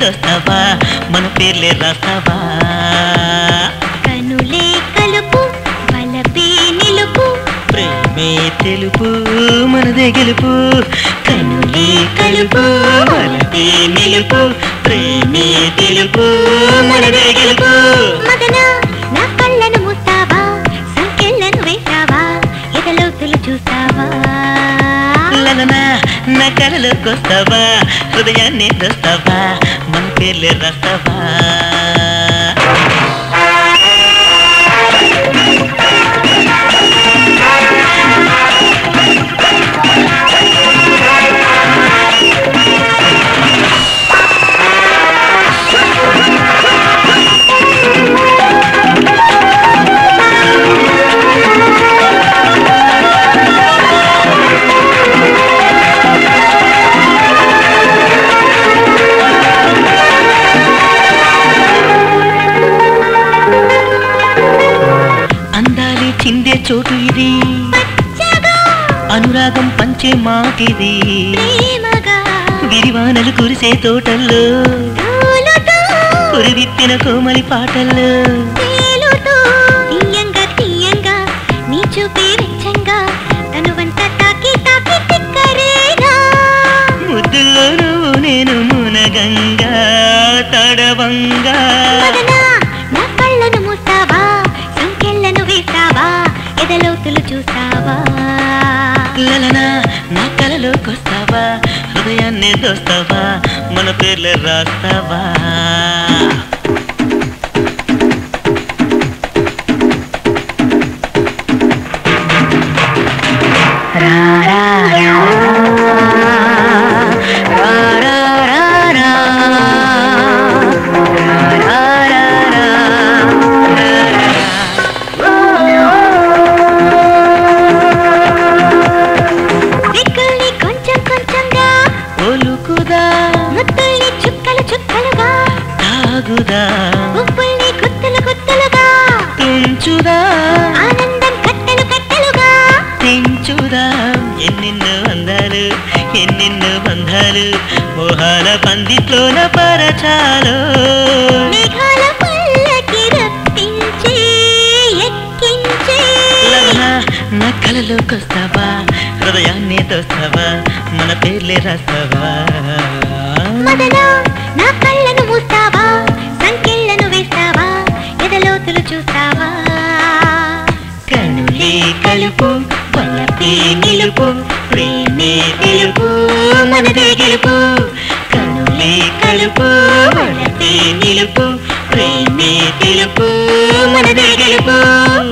దోస్తావా మన పేర్లే రాస్తావా కనులే కలుపు వలపే నిలుపు ప్రేమే తెలుపు మనదే గెలుపు కనులే కలుపు మనదే నిలుపు ప్రేమే తెలుపు మనదే గెలుపు మదన నా కళ్ళను మూస్తావా సంకెళ్ళను వేసావా ఎదలోతులు చూస్తావా లలనా నా కలలోకి వస్తావా హృదయాన్ని దోస్తావా మన పేర్లే రాస్తావా అందాలి చిందే చోటు ఇది పచ్చగా అనురాగం పంచే మాటిది ప్రేమగా గిరివానలు కురిసే తోటల్లో తూలుతూ కురివిప్పిన కోమలి పాటల్లో తేలుతూ తీయంగా తీయంగా నీ చూపే వెచ్చంగా తనువంతా తాకి తాకి తిక్కరేగా ముద్దుల్లో నువ్వు నేను మునగంగా తడవంగా మదనా నా కళ్ళను మూస్తావా సంకెళ్ళను వేస్తావా ఎదలోతులు చూస్తావా లలనా నా కలలోకి వస్తావా హృదయాన్ని దోస్తావా మన పేర్లే రాస్తావా రా రా రా రా రా రా రా రా రా రెక్కల్ని కొంచెం కొంచెంగా ఒలుకుదా ముద్దుల్ని చుక్కలు చుక్కలుగా తాగుదా ఉప్పుల్ని గుత్తులు గుత్తులుగా తుంచుదా ఆనందం కట్టలు కట్టలుగా తెంచుదా ఎన్నెన్నో అందాలు ఎన్నెన్నో బంధాలు మోహాల పందిట్లోన పరచాలో మేఘాల పల్లకి రప్పించి ఎక్కించి లలనా నా కలలోకి వస్తావా హృదయాన్ని దోస్తావా మన పేర్లే రాస్తావా మదన నా కళ్ళను మూస్తావా సంకెళ్ళను వేస్తావా ఎదలోతులు చూస్తావా కనులే కలుపు వలపే నిలుపు ప్రేమే తెలుపు మనదే గెలుపు కనులే కలుపు వలపే నిలుపు ప్రేమే తెలుపు మనదే గెలుపు